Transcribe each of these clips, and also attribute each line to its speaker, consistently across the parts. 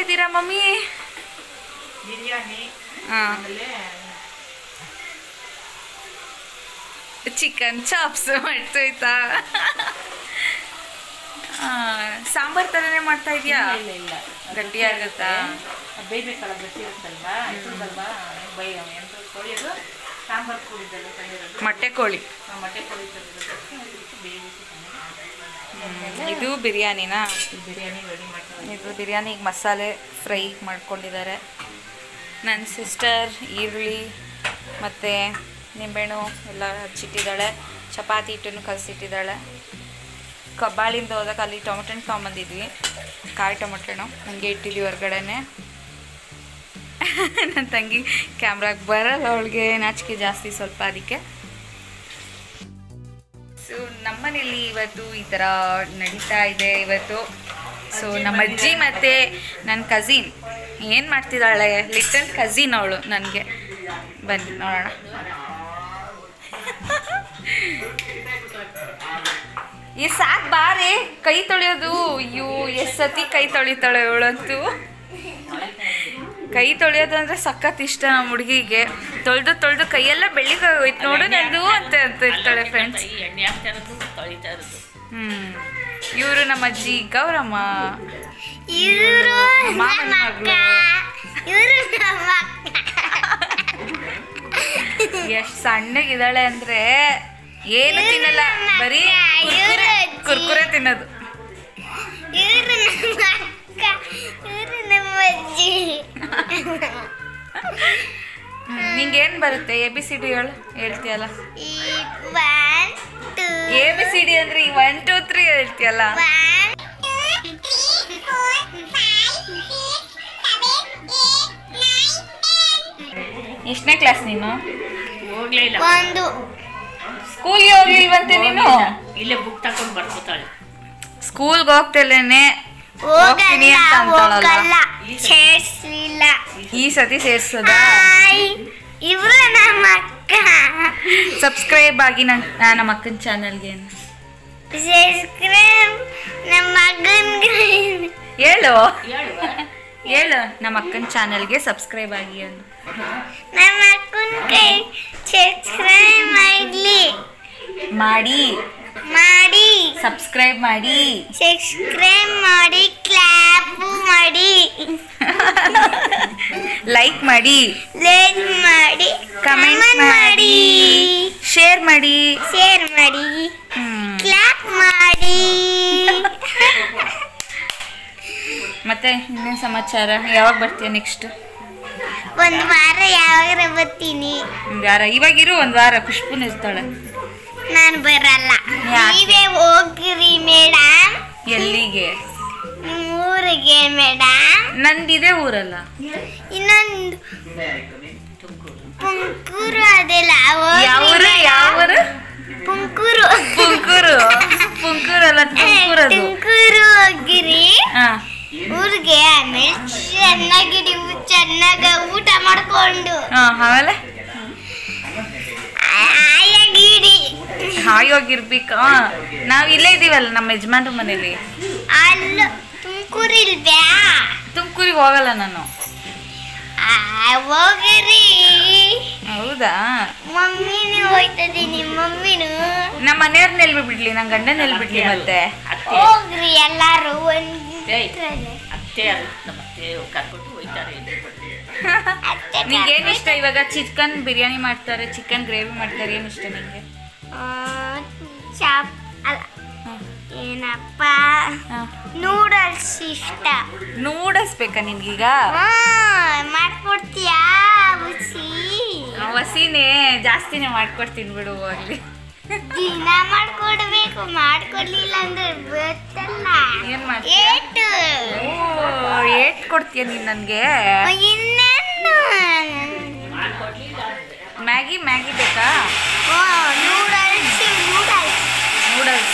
Speaker 1: ಇದ್ದೀರಾ ಮಮ್ಮಿ
Speaker 2: ಬಿರಿಯಾನಿ
Speaker 1: ಹಾ
Speaker 2: ಆಮೇಲೆ
Speaker 1: ಚಿಕನ್ ಚಾಪ್ಸ್ ಮಾಡ್ತೋಯ್ತಾ ಸಾಂಬಾರ್ ಥರನೇ ಮಾಡ್ತಾ ಇದೀಯಾ
Speaker 2: ಇಲ್ಲ ಇಲ್ಲ
Speaker 1: ಗಟ್ಟಿ ಆಗುತ್ತಾ
Speaker 2: ಬೇಯ್ಬೇಕಲ್ಲ ಗಟ್ಟಿ ಇರುತ್ತಲ್ವಾ ಇರ್ತದಲ್ವಾ ಬೈ ಎಂತ ತೊಳೆಯೋದು ಸಾಂಬಾರು ಕೂಡಿದ್ದೆಲ್ಲ ತಂದಿರೋದು
Speaker 1: ಮೊಟ್ಟೆ ಕೋಳಿ
Speaker 2: ಆ ಮೊಟ್ಟೆ ಕೋಳಿ ತಂದಿರೋದಕ್ಕೆ ಬೇಯಿಸಿ
Speaker 1: ಇದು ಬಿರಿಯಾನಿನಾ
Speaker 2: ಈ ಬಿರಿಯಾನಿ ರೆಡಿ ಮಾಡ್ತೀವಿ
Speaker 1: ಇದು ಬಿರಿಯಾನಿಗೆ ಮಸಾಲೆ ಫ್ರೈ ಮಾಡ್ಕೊಂಡಿದ್ದಾರೆ ನನ್ನ ಸಿಸ್ಟರ್ ಈರುಳ್ಳಿ ಮತ್ತು ನಿಂಬೆಹಣ್ಣು ಎಲ್ಲ ಹಚ್ಚಿಟ್ಟಿದ್ದಾಳೆ ಚಪಾತಿ ಹಿಟ್ಟನ್ನು ಕಲಸಿಟ್ಟಿದ್ದಾಳೆ ಕಬ್ಬಾಳಿಂದ ಹೋದಾಗ ಅಲ್ಲಿ ಟೊಮೆಟೊ ಹಣ್ಣು ತೊಗೊಂಬಂದಿದ್ವಿ ಕಾಯಿ ಟೊಮೆಟೊ ಹಣ್ಣು ಹಂಗೆ ಇಟ್ಟಿದ್ವಿ ಹೊರ್ಗಡೆನೆ ನನ್ನ ತಂಗಿ ಕ್ಯಾಮ್ರಾಗೆ ಬರಲ್ಲ ಅವಳಿಗೆ ನಾಚಿಕೆ ಜಾಸ್ತಿ ಸ್ವಲ್ಪ ಅದಕ್ಕೆ ಸೊ ನಮ್ಮನೇಲಿ ಇವತ್ತು ಈ ಥರ ನಡೀತಾ ಇದೆ ಇವತ್ತು ಸೊ ನಮ್ಮ ಅಜ್ಜಿ ಮತ್ತು ನನ್ನ ಕಝಿನ್ ಏನು ಮಾಡ್ತಿದ್ದಾಳೆ ಲಿಟಲ್ ಕಝಿನ್ ಅವಳು ನನಗೆ ಬನ್ನಿ ನೋಡೋಣ ಈ ಸಾಕು ಬಾರಿ ಕೈ ತೊಳೆಯೋದು ಅಯ್ಯೋ ಎಷ್ಟು ಸತಿ ಕೈ ತೊಳಿತಾಳೆ ಇವಳಂತೂ ಕೈ ತೊಳೆಯೋದು ಅಂದರೆ ಸಖತ್ ಇಷ್ಟ ನಮ್ಮ ಹುಡುಗಿಗೆ ತೊಳೆದು ತೊಳೆದು ಕೈಯೆಲ್ಲ ಬೆಳ್ಳಿಗೆ ಹೋಯ್ತು ನೋಡು ನಂದು ಅಂತ ಅಂತ ಇರ್ತಾಳೆ ಫ್ರೆಂಡ್ಸ್
Speaker 2: ಈ ಎಣ್ಣೆ ಹಾಕ್ತಾ ಇರೋದು ತೊಳಿತಾ ಇರೋದು
Speaker 1: ಹ್ಮ್ ಇವರು ನಮ್ಮ ಅಜ್ಜಿ ಗೌರಮ್ಮ
Speaker 3: ಇವರು
Speaker 1: ಮಾಮನ ಮಗಳು
Speaker 3: ಇವರು ನಮ್ಮ
Speaker 1: ಎಷ್ಟು ಸಣ್ಣಗಿದ್ದಾಳೆ ಅಂದ್ರೆ ಏನು ತಿನ್ನಲ್ಲ ಬರೀ
Speaker 3: ಇವ್ರು
Speaker 1: ಕುರ್ಕುರೆ
Speaker 3: ಅಜ್ಜಿ.
Speaker 1: ಕುರ್ಕುರೆ ತಿನ್ನೋದು
Speaker 3: ಇವರು ನಮ್ಮ ಅಕ್ಕ ಇವರು ನಮ್ಮ ಅಜ್ಜಿ
Speaker 1: ನಿಂಗೇನು ಬರುತ್ತೆ ಎ ಬಿ ಸಿ ಡಿ ಹೇಳು ಹೇಳ್ತೀಯಲ್ಲ
Speaker 3: ಈ one two
Speaker 1: A B C D ಅಂದ್ರೆ ಈ ಒನ್ ಟೂ ತ್ರೀ ಹೇಳ್ತೀಯಲ್ಲ ಎಷ್ಟನೇ ಕ್ಲಾಸ್ ನೀನು
Speaker 2: ಹೋಗ್ಲೇ ಇಲ್ಲ
Speaker 3: ಒಂದು
Speaker 1: ಸ್ಕೂಲ್ಗೆ ಹೋಗ್ಲಿಲ್ವಂತೆ ನೀನು
Speaker 2: ಇಲ್ಲೇ ಬುಕ್ ತಗೊಂಡು ಬರ್ಕೋತಾಳೆ
Speaker 1: ಸ್ಕೂಲ್ಗೆ ಹೋಗ್ತಲೇನೆ ಹೋಗ್ತೀನಿ
Speaker 3: ಹೋಗಲ್ಲ
Speaker 1: ಅಂತ ಅಂತಾಳಲ್ಲ
Speaker 3: ಹೋಗಲ್ಲ ಸೇರ್ಸ್ಲಿಲ್ಲ
Speaker 1: ಈ ಸತಿ ಸೇರ್ಸೋದ
Speaker 3: ಹಾಯ್ ಇವರು ನಮ್ಮ ಅಕ್ಕ
Speaker 1: ಸಬ್ಸ್ಕ್ರೈಬ್ ಆಗಿ ನನ್ ಆ, ನಮ್ಮ ಅಕ್ಕನ ಚಾನಲ್ಗೆ
Speaker 3: ಸಬ್ಸ್ಕ್ರೈಬ್ ನಮ್ಮ ಮಗನ್ಗೆ
Speaker 1: ಹೇಳು
Speaker 2: ಹೇಳುವ
Speaker 1: ಹೇಳು ನಮ್ಮ ಅಕ್ಕನ ಚಾನಲ್ಗೆ ಸಬ್ಸ್ಕ್ರೈಬ್ ಆಗಿ ಅಂದು
Speaker 3: ನಮ್ಮ ಅಕ್ಕನ ಕೈ ಸಬ್ಸ್ಕ್ರೈಬ್ ಮಾಡಲಿ
Speaker 1: ಮಾಡಿ
Speaker 3: ಮಾಡಿ
Speaker 1: ಸಬ್ಸ್ಕ್ರೈಬ್ ಮಾಡಿ
Speaker 3: ಸಬ್ಸ್ಕ್ರೈಬ್ ಮಾಡಿ ಕ್ಲಾಪ್ ಮಾಡಿ
Speaker 1: ಲೈಕ್ ಮಾಡಿ
Speaker 3: ಲೈಕ್ ಮಾಡಿ
Speaker 1: ಕಮೆಂಟ್
Speaker 3: comment
Speaker 1: ಮಾಡಿ ಶೇರ್ ಮಾಡಿ
Speaker 3: ಶೇರ್ ಮಾಡಿ
Speaker 1: ಹ್ಮ್.
Speaker 3: ಕ್ಲಾಪ್ ಮಾಡಿ
Speaker 1: ಮತ್ತೆ ಇನ್ನೇನು ಸಮಾಚಾರ ಯಾವಾಗ ಬರ್ತೀಯ ನೆಕ್ಸ್ಟ್
Speaker 3: ಒಂದು ವಾರ ಯಾವಾಗ ಬರ್ತೀನಿ
Speaker 1: ಒಂದು ವಾರ ಇವಾಗಿರು ಒಂದು ವಾರ ಖುಷ್ಬುನ ಇರ್ತಾಳೆ
Speaker 3: ನಾನು ಬರಲ್ಲ
Speaker 1: ಯಾಕೆ?
Speaker 3: ನೀವೇ ಹೋಗ್ರಿ ಮೇಡಮ್
Speaker 1: ಎಲ್ಲಿಗೆ
Speaker 3: ಊರಿಗೆ ಮೇಡಮ್
Speaker 1: ನಂದಿದೆ ಊರಲ್ಲ
Speaker 3: ಇನ್ನೊಂದು ಪುಂಕೂರು ಅದೆಲ್ಲ
Speaker 1: ಯಾವ ಊರು ಯಾವ ಊರು
Speaker 3: ಪುಂಕೂರು
Speaker 1: ಪುಂಕೂರು ಪುಂಕೂರಲ್ಲ ತುಮಕೂರದು
Speaker 3: ತುಮಕೂರು ಹೋಗಿರಿ
Speaker 1: ಹಾ
Speaker 3: ಊರಿಗೆ ಆಮೇಲೆ ಚೆನ್ನಾಗಿ ನೀವು ಚೆನ್ನಾಗ ಊಟ ಮಾಡ್ಕೊಂಡು
Speaker 1: ಹಾ ಆಮೇಲೆ
Speaker 3: ಆಯಾಗಿಡಿ
Speaker 1: ಹಾಯೋಗಿರ್ಬೇಕಾ ನಾವ್ ಇಲ್ಲೇ ಇದೀವಲ್ಲ ನಮ್ಮ ಯಜಮಾನ್ರ ಮನೇಲಿ
Speaker 3: ಅಲ್ಲ ತುಮಕೂರು ಇಲ್ವ್ಯಾ
Speaker 1: ತುಮಕೂರಿಗೆ ಹೋಗಲ್ಲ ನಾನು
Speaker 3: ಆ, ಹೋಗಿರಿ
Speaker 1: ಹೌದಾ
Speaker 3: ಮಮ್ಮಿನೂ ಹೋಯ್ತದೆ ನಿಮ್ಮ ಮಮ್ಮಿನೂ
Speaker 1: ನಮ್ಮ ಮನೆಯವ್ರನ್ನ ಎಲ್ಲಿ ಬಿಡ್ಲಿ ನನ್ನ ಗಂಡನ ಎಲ್ಲಿ ಬಿಡ್ಲಿ ಮತ್ತೆ
Speaker 2: ಅತ್ತೆ
Speaker 3: ಹೋಗ್ರಿ ಎಲ್ಲಾರು ಒಂದು
Speaker 2: ಏಯ್, ಅತ್ತೆ ಅದು ನಮ್ಮ ಅತ್ತೆ ಕರ್ಕೊಂಡು ಹೋಯ್ತಾರೆ
Speaker 3: ಅತ್ತೆ
Speaker 1: ನಿಂಗೆ ಏನ್ ಇಷ್ಟ ಇವಾಗ ಚಿಕನ್ ಬಿರಿಯಾನಿ ಮಾಡ್ತಾರೆ ಚಿಕನ್ ಗ್ರೇವಿ ಮಾಡ್ತಾರೆ ಏನ್ ಇಷ್ಟ ನಿಂಗೆ
Speaker 3: ಆ, ಚಾಪ್ ಅಲ್ಲ ಏನಪ್ಪ
Speaker 1: ಹಾ.
Speaker 3: ನೂಡಲ್ಸ್ ಇಷ್ಟ
Speaker 1: ನೂಡಲ್ಸ್ ಬೇಕಾ ನಿನ್ಗೀಗ
Speaker 3: ಹಾ, ಮಾಡ್ಕೊಡ್ತೀಯಾ ಹುಸಿ
Speaker 1: ವಸಿನೇ ಜಾಸ್ತಿನೇ ಮಾಡ್ಕೊಡ್ತೀನಿ ಬಿಡು ಅಲ್ಲಿ
Speaker 3: ದಿನ ಮಾಡ್ಕೊಡ್ಬೇಕು ಮಾಡ್ಕೊಡ್ಲಿಲ್ಲ ಅಂದ್ರೆ ಗೊತ್ತಲ್ಲ
Speaker 1: ಏನ್ ಮಾಡ್ತೀಯ?
Speaker 3: ಏಟು
Speaker 1: ಓ ಏಟ್ ಕೊಡ್ತೀಯ ನೀನ್ ನನ್ಗೆ
Speaker 3: ಇನ್ನೇನು
Speaker 1: ಮ್ಯಾಗಿ ಮ್ಯಾಗಿ ಬೇಕಾ
Speaker 3: ಓ ನೂಡಲ್ಸ್ ನೂಡಲ್ಸ್
Speaker 1: ನೂಡಲ್ಸ್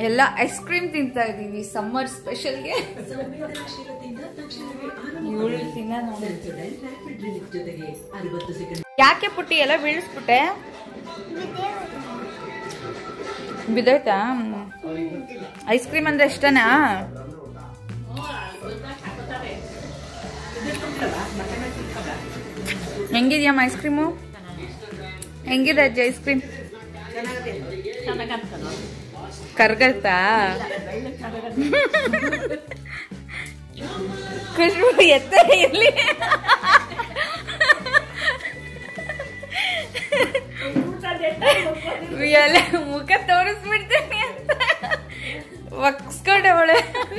Speaker 1: ಎಲ್ಲ ಐಸ್ ಕ್ರೀಮ್ ತಿಂತಾ ಇದೀವಿ ಸಮ್ಮರ್ ಸ್ಪೆಷಲ್ಗೆ ಇವಳು ತಿನ್ನ ಯಾಕೆ ಪುಟ್ಟಿ ಎಲ್ಲ ಬೀಳಿಸ್ಬಿಟ್ಟೆ ಬಿದ್ದೋಯ್ತಾ ಐಸ್ ಕ್ರೀಮ್ ಅಂದ್ರೆ ಇಷ್ಟನಾ ಹೆಂಗಿದ್ಯಮ್ಮ ಐಸ್ ಕ್ರೀಮು ಹೆಂಗಿದೆ ಅಜ್ಜಿ ಐಸ್ ಕ್ರೀಮ್ ಕರ್ಗಲ್ತಾ ಖುಷ್ಬು ಎತ್ತ ಇರ್ಲಿ ಎಲ್ಲ ಮುಖ ತೋರಿಸ್ಬಿಡ್ತೀನಿ ಅಂತ ಒಕ್ಸ್ಕೊಂಡೆ ಅವಳೆ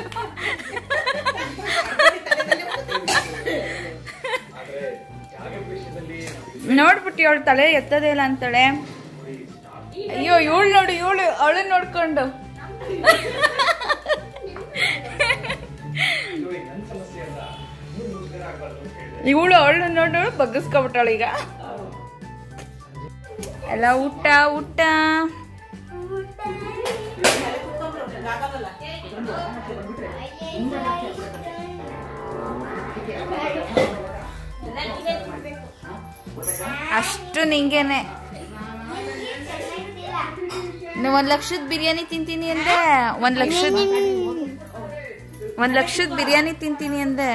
Speaker 1: ನೋಡ್ಬಿಟ್ಟು ಅವಳು ತಲೆ ಎತ್ತದೇ ಇಲ್ಲ ಅಂತಾಳೆ ಅಯ್ಯೋ ಇವಳು ನೋಡು ಇವಳು ಅವಳು ನೋಡ್ಕೊಂಡು ಇವಳು ಅವಳು ನೋಡು ಬಗ್ಗಿಸ್ಕೊಬಿಟ್ಟಾಳ ಈಗ ಎಲ್ಲ ಊಟ ಊಟ ಅಷ್ಟು ನಿಂಗೇನೆ ನೀವು ಒಂದ್ ಲಕ್ಷದ ಬಿರಿಯಾನಿ ತಿಂತೀನಿ ಅಂದೆ ಒಂದ್ ಲಕ್ಷದ ಒಂದ್ ಲಕ್ಷದ ಬಿರಿಯಾನಿ ತಿಂತೀನಿ ಅಂದೆ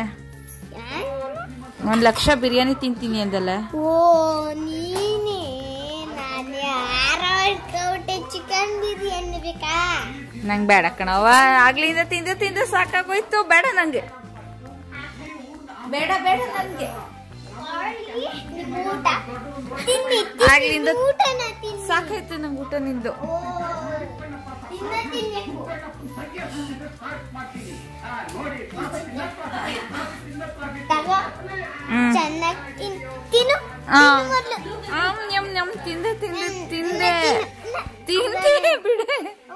Speaker 1: ಒಂದ್ ಲಕ್ಷ ಬಿರಿಯಾನಿ ತಿಂತೀನಿ ಅಂದಲ್ಲ
Speaker 3: ಓ ನೀನೇ ನಾನು ಯಾರೋ ಇಟ್ಕೊಬಿಟ್ಟೆ ಚಿಕನ್ ಬಿರಿಯಾನಿ ಬೇಕಾ
Speaker 1: ನಂಗೆ ಬೇಡ ಕಣವ ಆಗ್ಲಿಂದ ತಿಂದು ತಿಂದು ಸಾಕಾಗೋಯ್ತು ಬೇಡ ನಂಗೆ ಬೇಡ ಬೇಡ ನನ್ಗೆ
Speaker 3: ನಿಮ್ ಊಟ ತಿನ್ನಿ
Speaker 1: ಆಗ್ಲಿಂದ
Speaker 3: ಊಟನ ತಿನ್ನಿ
Speaker 1: ಸಾಕಾಯ್ತು ನಂಗೆ ಊಟ ನಿಂದು
Speaker 3: ಓ ತಿನ್ನ ತಿನ್ಬೇಕು ತಗೋ
Speaker 1: ಹ್ಮ್
Speaker 3: ಚೆನ್ನಾಗಿ ತಿನ್ ತಿನ್ನು
Speaker 1: ಆ.
Speaker 3: ತಿನ್ನು ಮೊದ್ಲು.
Speaker 1: ಆಮ್ ಯಮ್ ಯಮ್ ತಿಂದೆ ತಿಂದೆ
Speaker 3: ಹ್ಮ್,
Speaker 1: ತಿಂದೆ
Speaker 3: ತಿನ್ನು,
Speaker 1: ತಿಂದೆ ಬಿಡೆ
Speaker 3: ಓ.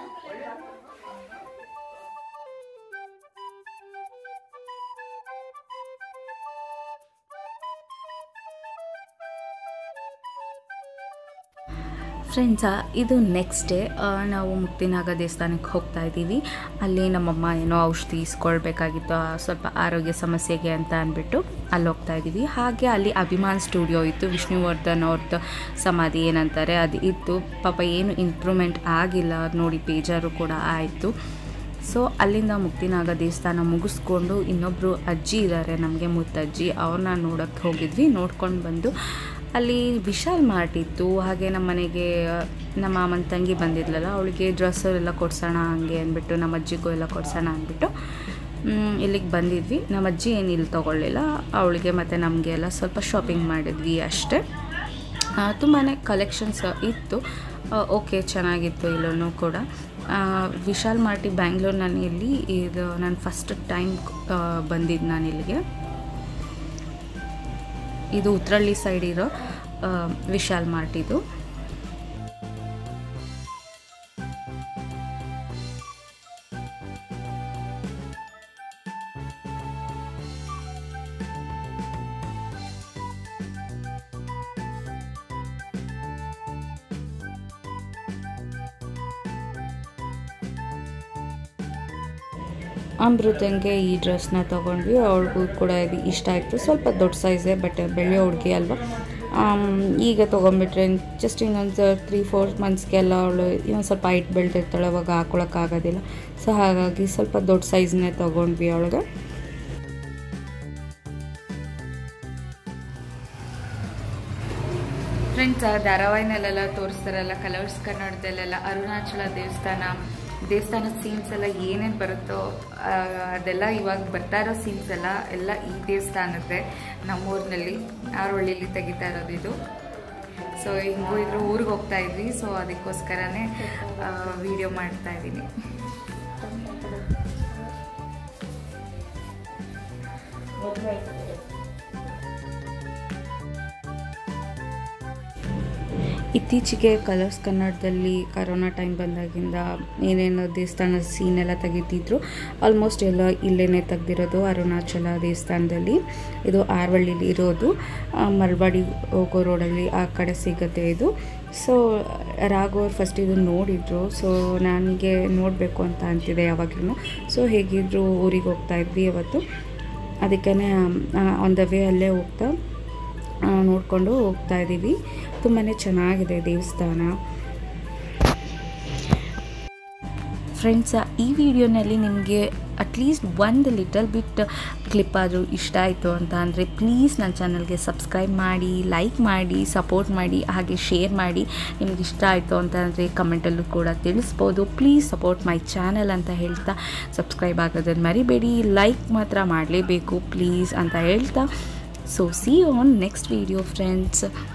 Speaker 1: ಫ್ರೆಂಡ್ಸ ಇದು ನೆಕ್ಸ್ಟ್ ಡೇ ನಾವು ಮುಕ್ತಿನಾಗ ದೇವಸ್ಥಾನಕ್ಕೆ ಹೋಗ್ತಾ ಇದ್ದೀವಿ ಅಲ್ಲಿ ನಮ್ಮಮ್ಮ ಏನೋ ಔಷಧಿ ಇಸ್ಕೊಳ್ಬೇಕಾಗಿತ್ತು ಆ, ಸ್ವಲ್ಪ ಆರೋಗ್ಯ ಸಮಸ್ಯೆಗೆ ಅಂತ ಅಂದ್ಬಿಟ್ಟು ಅಲ್ಲಿ ಹೋಗ್ತಾ ಇದ್ದೀವಿ ಹಾಗೆ ಅಲ್ಲಿ ಅಭಿಮಾನ್ ಸ್ಟುಡಿಯೋ ಇತ್ತು ವಿಷ್ಣುವರ್ಧನ್ ಅವ್ರದ್ದು ಸಮಾಧಿ ಏನಂತಾರೆ ಅದು ಇತ್ತು ಪಾಪ ಏನು ಇಂಪ್ರೂವ್ಮೆಂಟ್ ಆಗಿಲ್ಲ ಅದ್ ನೋಡಿ ಬೇಜಾರು ಕೂಡ ಆಯಿತು ಸೊ ಅಲ್ಲಿಂದ ಮುಕ್ತಿನಾಗ ದೇವಸ್ಥಾನ ಮುಗಿಸ್ಕೊಂಡು ಇನ್ನೊಬ್ಬರು ಅಜ್ಜಿ ಇದ್ದಾರೆ ನಮಗೆ ಮುತ್ತಜ್ಜಿ ಅವ್ರನ್ನ ನೋಡೋಕ್ಕೆ ಹೋಗಿದ್ವಿ ನೋಡ್ಕೊಂಡು ಬಂದು ಅಲ್ಲಿ ವಿಶಾಲ್ ಮಾರ್ಟ್ ಇತ್ತು ಹಾಗೆ ನಮ್ಮ ಮನೆಗೆ ನಮ್ಮ ಮಾಮನ ತಂಗಿ ಬಂದಿದ್ಲಲ್ಲ ಅವಳಿಗೆ ಡ್ರೆಸ್ಸು ಎಲ್ಲ ಕೊಡ್ಸೋಣ ಹಂಗೆ ಅಂದ್ಬಿಟ್ಟು ನಮ್ಮ ಅಜ್ಜಿಗೂ ಎಲ್ಲ ಕೊಡ್ಸೋಣ ಅಂದ್ಬಿಟ್ಟು ಮ್, ಇಲ್ಲಿಗೆ ಬಂದಿದ್ವಿ ನಮ್ಮ ಅಜ್ಜಿ ಏನು ಇಲ್ಲಿ ತೊಗೊಳ್ಳಿಲ್ಲ ಅವಳಿಗೆ ಮತ್ತು ನಮಗೆ ಎಲ್ಲ ಸ್ವಲ್ಪ ಶಾಪಿಂಗ್ ಮಾಡಿದ್ವಿ ಅಷ್ಟೇ ತುಂಬಾ ಕಲೆಕ್ಷನ್ಸ್ ಇತ್ತು ಓಕೆ ಚೆನ್ನಾಗಿತ್ತು ಇಲ್ಲೂ ಕೂಡ ಆ, ವಿಶಾಲ್ ಮಾರ್ಟಿ ಬ್ಯಾಂಗ್ಳೂರ್ ನಾನು ಇಲ್ಲಿ ಇದು ನಾನು ಫಸ್ಟ್ ಟೈಮ್ ಬಂದಿದ್ದು ನಾನು ಇಲ್ಲಿಗೆ ಇದು ಉತ್ರಳ್ಳಿ ಸೈಡ್ ಇರೋ ಆ, ವಿಶಾಲ್ ಮಾರ್ಟ್ ಇದು ಅಮೃತಂಗೆ ಈ ಡ್ರೆಸ್ನ ತೊಗೊಂಡ್ವಿ ಅವಳಿಗೂ ಕೂಡ ಇದು ಇಷ್ಟ ಆಯಿತು ಸ್ವಲ್ಪ ದೊಡ್ಡ ಸೈಜೇ ಬಟ್ ಬೆಳೆಯೋ ಹುಡುಗಿ ಅಲ್ವಾ ಆಮ್, ಈಗ ತೊಗೊಂಬಿಟ್ರೆ ಜಸ್ಟ್ ಇನ್ನೊಂದು ತ್ರೀ ಫೋರ್ ಮಂತ್ಸ್ಗೆಲ್ಲ ಅವಳು ಇನ್ನೊಂದು ಸ್ವಲ್ಪ ಹೈಟ್ ಬೆಳೆದಿರ್ತಾಳೆ ಅವಾಗ ಹಾಕೊಳಕ್ಕಾಗೋದಿಲ್ಲ ಸೊ ಹಾಗಾಗಿ ಸ್ವಲ್ಪ ದೊಡ್ಡ ಸೈಜ್ನೇ ತೊಗೊಂಡ್ವಿ ಅವಳಿಗೆ ಫ್ರೆಂಡ್ಸ್ ಧಾರಾವಾಹಿನಲ್ಲೆಲ್ಲ ತೋರಿಸ್ತಾರಲ್ಲ ಕಲರ್ಸ್ ಕನ್ನಡದಲ್ಲೆಲ್ಲ ಅರುಣಾಚಲ ದೇವಸ್ಥಾನ ದೇವಸ್ಥಾನದ ಸೀನ್ಸ್ ಎಲ್ಲ ಏನೇನು ಬರುತ್ತೋ ಆ, ಅದೆಲ್ಲ ಇವಾಗ ಬರ್ತಾ ಇರೋ ಸೀನ್ಸ್ ಎಲ್ಲ ಎಲ್ಲ ಈ ದೇವಸ್ಥಾನದ್ದೇ ನಮ್ಮೂರಿನಲ್ಲಿ ಆರೋಳ್ಳಿಲಿ ತೆಗಿತಾ ಇರೋದು ಇದು ಸೊ ಹಿಂಗೂ ಇದ್ರ ಊರಿಗೆ ಹೋಗ್ತಾ ಇದ್ವಿ ಸೊ ಅದಕ್ಕೋಸ್ಕರನೇ ವಿಡಿಯೋ ಮಾಡ್ತಾ ಇದ್ದೀನಿ ಇತ್ತೀಚೆಗೆ ಕಲರ್ಸ್ ಕನ್ನಡದಲ್ಲಿ ಕರೋನಾ ಟೈಮ್ ಬಂದಾಗಿಂದ ಏನೇನು ದೇವಸ್ಥಾನ ಸೀನ್ ಎಲ್ಲ ತೆಗಿತಿದ್ರು ಆಲ್ಮೋಸ್ಟ್ ಎಲ್ಲ ಇಲ್ಲೇ ತೆಗ್ದಿರೋದು ಅರುಣಾಚಲ ದೇವಸ್ಥಾನದಲ್ಲಿ ಇದು ಆರ್ವಳ್ಳಿಲಿ ಇರೋದು ಆ, ಮಲ್ಬಾಡಿ ಹೋಗೋ ರೋಡಲ್ಲಿ ಆ ಕಡೆ ಸಿಗುತ್ತೆ ಇದು ಸೊ ರಾಘವ್ ಫಸ್ಟ್ ಇದು ನೋಡಿದ್ರು ಸೊ ನನಗೆ ನೋಡಬೇಕು ಅಂತ ಅಂತಿದೆ ಯಾವಾಗಲೂ ಸೊ ಹೇಗಿದ್ರು ಊರಿಗೆ ಹೋಗ್ತಾ ಇದ್ವಿ ಅವತ್ತು ಅದಕ್ಕೇ ಆನ್ ದ ವೇ ಅಲ್ಲೇ ಹೋಗ್ತಾ ಆ, ನೋಡಿಕೊಂಡು ಹೋಗ್ತಾ ಇದ್ದೀವಿ ತುಂಬಾ ಚೆನ್ನಾಗಿದೆ ದೇವಸ್ಥಾನ ಫ್ರೆಂಡ್ಸ್ ಈ ವಿಡಿಯೋನಲ್ಲಿ ನಿಮಗೆ ಅಟ್ಲೀಸ್ಟ್ ಒಂದು ಲಿಟಲ್ ಬಿಟ್ ಕ್ಲಿಪ್ ಆದರೂ ಇಷ್ಟ ಆಯಿತು ಅಂತ ಅಂದರೆ ಪ್ಲೀಸ್ ನನ್ನ ಚಾನಲ್ಗೆ ಸಬ್ಸ್ಕ್ರೈಬ್ ಮಾಡಿ ಲೈಕ್ ಮಾಡಿ ಸಪೋರ್ಟ್ ಮಾಡಿ ಹಾಗೆ ಶೇರ್ ಮಾಡಿ ನಿಮ್ಗೆ ಇಷ್ಟ ಆಯಿತು ಅಂತ ಅಂದರೆ ಕಮೆಂಟಲ್ಲೂ ಕೂಡ ತಿಳಿಸ್ಬೋದು ಪ್ಲೀಸ್ ಸಪೋರ್ಟ್ ಮೈ ಚಾನಲ್ ಅಂತ ಹೇಳ್ತಾ ಸಬ್ಸ್ಕ್ರೈಬ್ ಆಗೋದನ್ನು ಮರಿಬೇಡಿ ಲೈಕ್ ಮಾತ್ರ ಮಾಡಲೇಬೇಕು ಪ್ಲೀಸ್ ಅಂತ ಹೇಳ್ತಾ so see on next video friends